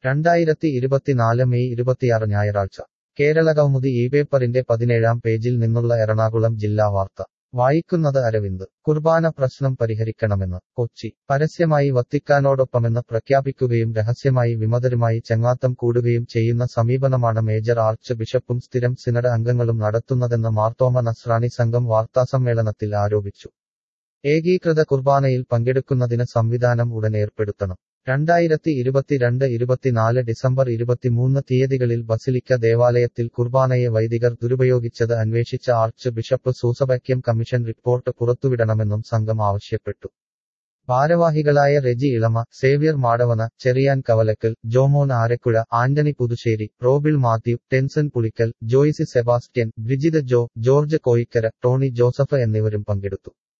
രണ്ടായിരത്തി ഇരുപത്തിനാല് മെയ് ഇരുപത്തിയാറ് ഞായറാഴ്ച കേരള കൗമുദി ഈ പേപ്പറിന്റെ പതിനേഴാം പേജിൽ നിന്നുള്ള എറണാകുളം ജില്ലാ വാർത്ത വായിക്കുന്നത് അരവിന്ദ് കുർബാന പ്രശ്നം പരിഹരിക്കണമെന്ന് കൊച്ചി പരസ്യമായി വത്തിക്കാനോടൊപ്പമെന്ന് പ്രഖ്യാപിക്കുകയും രഹസ്യമായി വിമതരുമായി ചങ്ങാത്തം കൂടുകയും ചെയ്യുന്ന സമീപനമാണ് മേജർ ആർച്ച് ബിഷപ്പും സ്ഥിരം സിനഡ് അംഗങ്ങളും നടത്തുന്നതെന്ന് മാർത്തോമ നസ്രാണി സംഘം വാർത്താസമ്മേളനത്തിൽ ആരോപിച്ചു ഏകീകൃത കുർബാനയിൽ പങ്കെടുക്കുന്നതിന് സംവിധാനം ഉടൻ ഏർപ്പെടുത്തണം രണ്ടായിരത്തി ഇരുപത്തിരണ്ട് ഇരുപത്തിനാല് ഡിസംബർ ഇരുപത്തിമൂന്ന് തീയതികളിൽ ബസിലിക്ക ദേവാലയത്തിൽ കുർബാനയെ വൈദികർ ദുരുപയോഗിച്ചത് അന്വേഷിച്ച ആർച്ച് ബിഷപ്പ് സൂസബക്യം കമ്മീഷൻ റിപ്പോർട്ട് പുറത്തുവിടണമെന്നും സംഘം ആവശ്യപ്പെട്ടു ഭാരവാഹികളായ റെജി ഇളമ സേവ്യർ മാടവന ചെറിയാൻ കവലക്കൽ ജോമോൻ ആരക്കുഴ ആന്റണി പുതുശ്ശേരി റോബിൾ മാത്യു ടെൻസൺ പുളിക്കൽ ജോയ്സി സെബാസ്റ്റ്യൻ ബ്രിജിത ജോ ജോർജ് കോയിക്കര ടോണി ജോസഫ് എന്നിവരും പങ്കെടുത്തു